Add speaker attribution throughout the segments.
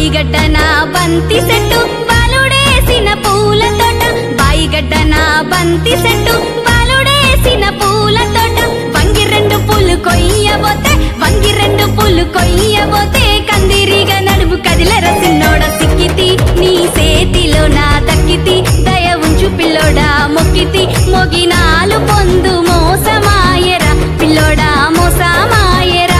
Speaker 1: బాయిగడ్డన బంతి సెట్టు బాలుడేసిన పూల తోట బాయిగడ్డన బంతి సెట్టు బాలుడేసిన పూల తోట వంగి రెండు పూలు కొయ్యబోతే వంగి రెండు పూలు కొయ్యబోతే కందిరిగా నడుము కదిలర సిన్నోడ సిక్కితి నీ సేతిలో నా దక్కితి దయ ఉంచు పిల్లోడా మొక్కితి మొగినాలు పొందు మోసమాయరా పిల్లోడా మోసమాయరా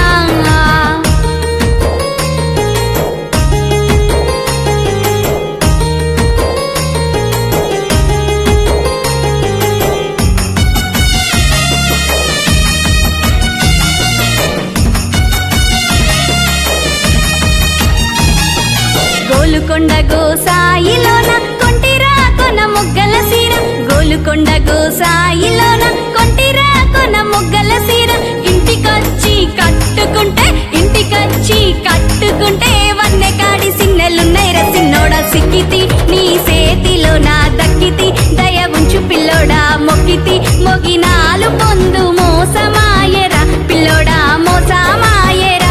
Speaker 1: గోలుకొండ గోసాయిలోన కొంటిరా కొన మొగ్గల సీర గోలుకొండ గోసాయిలోన కొంటిరా కొన మొగ్గల సీర ఇంటికొచ్చి కట్టుకుంటే ఇంటికొచ్చి కట్టుకుంటే వన్నె కాడి సిన్నెలున్నైర సిన్నోడ సిక్కితి నీ సేతిలో నా దక్కితి దయ ఉంచు పిల్లోడా మొక్కితి మొగినాలు పొందు మోసమాయరా పిల్లోడా మోసమాయరా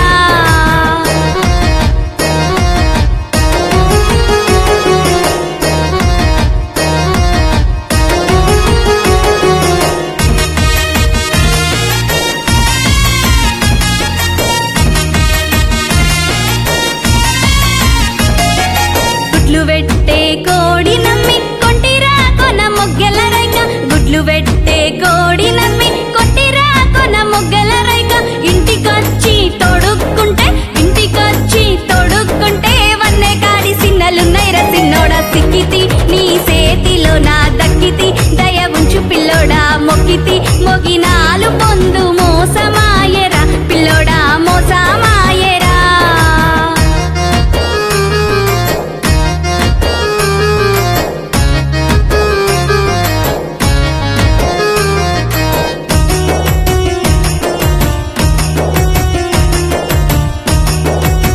Speaker 1: గుడ్లు పెట్టే కోడి నమ్మి కొంటిరా కొన మొగ్గల రైక గుడ్లు పెట్టే కోడి నమ్మి కొట్టిరా కొన మొగ్గల రైక ఇంటికొచ్చి తొడుక్కుంటే ఇంటికొచ్చి తొడుక్కుంటే వన్నె కాడి సిన్నలున్నైర సిన్నోడ సిక్కితి నీ సేతిలో నా దక్కితి దయ ఉంచు పిల్లోడా మొక్కితి మొగినాలు పొందు మోసమాయరా పిల్లోడా మోసమాయరా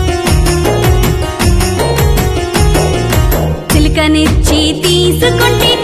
Speaker 1: చిలుకనిచ్చి తీసుకుంటే